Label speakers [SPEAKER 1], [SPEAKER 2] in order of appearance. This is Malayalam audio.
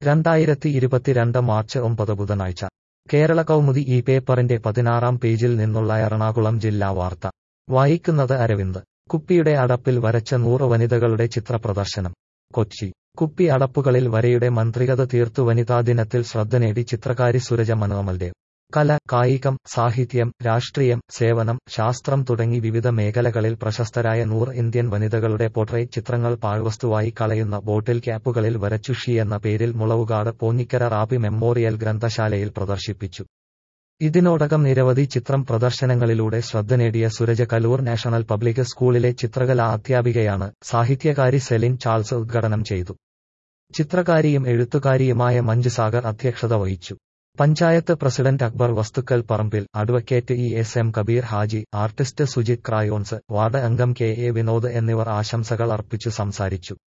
[SPEAKER 1] രണ്ടായിരത്തി ഇരുപത്തിരണ്ട് മാർച്ച് ഒമ്പത് ബുധനാഴ്ച കേരള കൗമുദി ഈ പേപ്പറിന്റെ പതിനാറാം പേജിൽ നിന്നുള്ള എറണാകുളം ജില്ലാ വാർത്ത വായിക്കുന്നത് അരവിന്ദ് കുപ്പിയുടെ അടപ്പിൽ വരച്ച നൂറ് വനിതകളുടെ ചിത്രപ്രദർശനം കൊച്ചി കുപ്പി അടപ്പുകളിൽ വരയുടെ മന്ത്രികത തീർത്തു വനിതാ ദിനത്തിൽ ശ്രദ്ധ നേടി ചിത്രകാരി സുരജ മനോമൽദേവ് കല കായികം സാഹിത്യം രാഷ്ട്രീയം സേവനം ശാസ്ത്രം തുടങ്ങി വിവിധ മേഖലകളിൽ പ്രശസ്തരായ നൂറ് ഇന്ത്യൻ വനിതകളുടെ പോർട്രേറ്റ് ചിത്രങ്ങൾ പാഴ്വസ്തുവായി കളയുന്ന ബോട്ടിൽ ക്യാപ്പുകളിൽ വരച്ചു ഷി എന്ന പേരിൽ മുളവുകാട് പോന്നിക്കര റാപ്പി മെമ്മോറിയൽ ഗ്രന്ഥശാലയിൽ പ്രദർശിപ്പിച്ചു ഇതിനോടകം നിരവധി ചിത്രം പ്രദർശനങ്ങളിലൂടെ ശ്രദ്ധ നേടിയ സുരജ കലൂർ നാഷണൽ പബ്ലിക് സ്കൂളിലെ ചിത്രകലാ അധ്യാപികയാണ് സാഹിത്യകാരി സെലിൻ ചാൾസ് ഉദ്ഘാടനം ചെയ്തു ചിത്രകാരിയും എഴുത്തുകാരിയുമായ മഞ്ജുസാഗർ അധ്യക്ഷത വഹിച്ചു panchayat president Akbar Vasthukkal Parambil advocate E S M Kabeer Haji artist Sujith crayons ward അംഗം കെ എ വിനോദ് എന്നിവർ ആശംസകൾ അർപ്പിച്ചു സംസാരിച്ചു